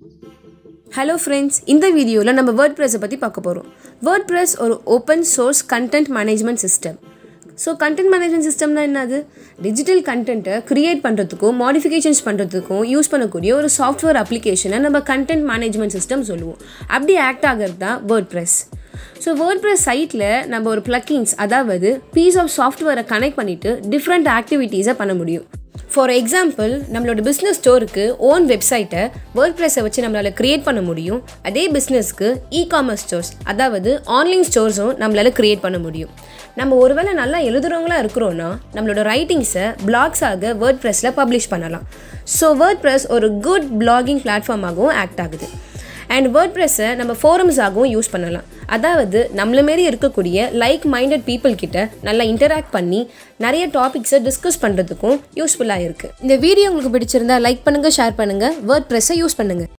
hello friends இந்த வீடியோவில் நம்ம வேர்ட் ப்ரெஸ்ஸை பற்றி பார்க்க போகிறோம் வேர்ட் ப்ரெஸ் ஒரு open source content management system so content management சிஸ்டம்னா என்னது டிஜிட்டல் கண்டென்ட்டை க்ரியேட் பண்ணுறதுக்கும் மாடிஃபிகேஷன்ஸ் பண்ணுறதுக்கும் யூஸ் பண்ணக்கூடிய ஒரு சாஃப்ட்வேர் அப்ளிகேஷனை நம்ம கண்டென்ட் மேனேஜ்மெண்ட் சிஸ்டம் சொல்லுவோம் அப்படி ஆக்ட் ஆகிறது தான் WordPress so WordPress சைட்டில் நம்ம ஒரு ப்ளக்கிங்ஸ் அதாவது பீஸ் ஆஃப் சாஃப்ட்வேரை கனெக்ட் பண்ணிவிட்டு டிஃப்ரெண்ட் ஆக்டிவிட்டீஸை பண்ண முடியும் ஃபார் எக்ஸாம்பிள் நம்மளோட பிஸ்னஸ் ஸ்டோருக்கு ஓன் வெப்சைட்டை வேர்ட் ப்ரெஸ்ஸை வச்சு நம்மளால் க்ரியேட் பண்ண முடியும் அதே பிஸ்னஸ்க்கு இ காமர்ஸ் ஸ்டோர்ஸ் அதாவது ஆன்லைன் ஸ்டோர்ஸும் நம்மளால் க்ரியேட் பண்ண முடியும் நம்ம ஒருவேளை நல்லா எழுதுறவங்களா இருக்கிறோன்னா நம்மளோட ரைட்டிங்ஸை பிளாக்ஸாக வேர்ட் ப்ரெஸ்ஸில் பப்ளிஷ் பண்ணலாம் ஸோ வேர்ட் ப்ரெஸ் ஒரு குட் பிளாகிங் பிளாட்ஃபார்மாகவும் ஆக்ட் ஆகுது அண்ட் வேர்ட் ப்ரெஸ்ஸை நம்ம ஃபோரம்ஸாகவும் யூஸ் பண்ணலாம் அதாவது நம்மள மாரி இருக்கக்கூடிய லைக் மைண்டட் பீப்புள் கிட்ட நல்லா இன்டராக்ட் பண்ணி நிறைய டாபிக்ஸை டிஸ்கஸ் பண்ணுறதுக்கும் யூஸ்ஃபுல்லாக இருக்குது இந்த வீடியோ உங்களுக்கு பிடிச்சிருந்தா லைக் பண்ணுங்கள் ஷேர் பண்ணுங்கள் வேர்ட் ப்ரெஸ்ஸை யூஸ் பண்ணுங்கள்